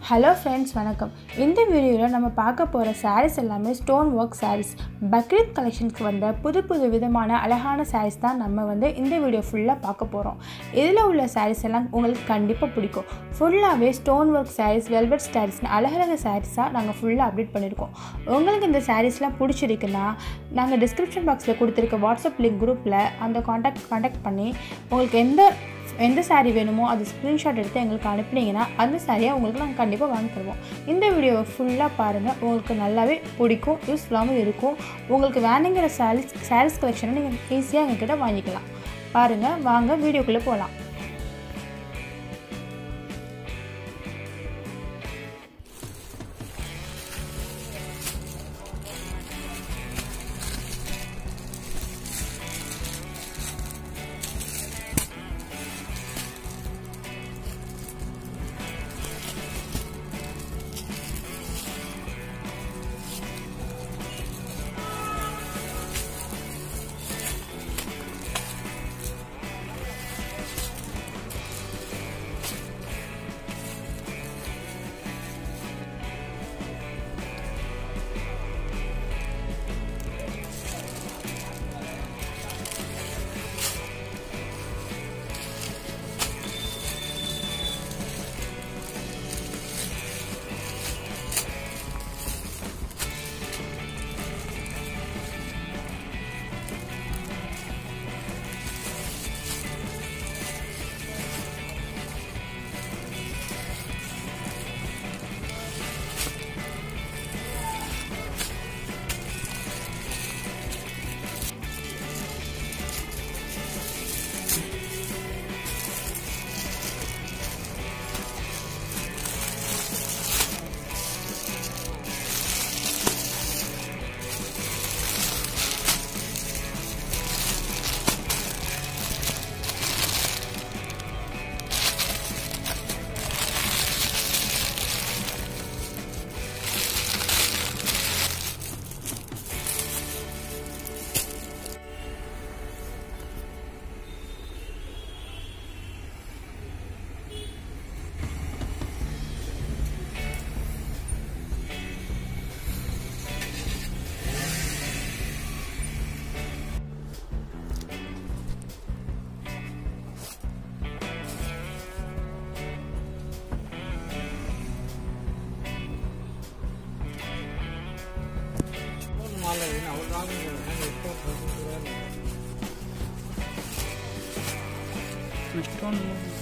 hello friends வணக்கம் இந்த வீடியோவில் நம்ம பார்க்க போகிற sarees எல்லாமே ஸ்டோன் ஒர்க் sarees பக்ரீத் கலெக்ஷனுக்கு வந்த புது புது விதமான அழகான sarees தான் நம்ம வந்து இந்த வீடியோ ஃபுல்லாக பார்க்க போகிறோம் இதில் உள்ள sarees எல்லாம் உங்களுக்கு கண்டிப்பாக பிடிக்கும் ஃபுல்லாகவே ஸ்டோன் ஒர்க் sarees வெல்வெட் சாரீஸ்னு அழகழக சாரீஸாக நாங்கள் ஃபுல்லாக அப்டேட் பண்ணியிருக்கோம் உங்களுக்கு இந்த சாரீஸ்லாம் பிடிச்சிருக்குன்னா நாங்கள் டிஸ்கிரிப்ஷன் பாக்ஸில் கொடுத்துருக்க வாட்ஸ்அப் லிங்க் குரூப்பில் அந்த காண்டாக்ட் காண்டாக்ட் பண்ணி உங்களுக்கு எந்த எந்த saree வேணுமோ அது ஸ்க்ரீன்ஷாட் எடுத்து எங்களுக்கு அனுப்புனீங்கன்னா அந்த சாரியை உங்களுக்கு நாங்கள் கண்டிப்பாக வாங்கி தருவோம் இந்த வீடியோவை ஃபுல்லாக பாருங்கள் உங்களுக்கு நல்லாவே பிடிக்கும் யூஸ்ஃபுல்லாகவும் இருக்கும் உங்களுக்கு வேணுங்கிற சாரீஸ் சாரீஸ் கலெக்ஷனை நீங்கள் ஈஸியாக எங்ககிட்ட வாங்கிக்கலாம் பாருங்கள் வாங்க வீடியோக்குள்ளே போகலாம் ஸ்டோன்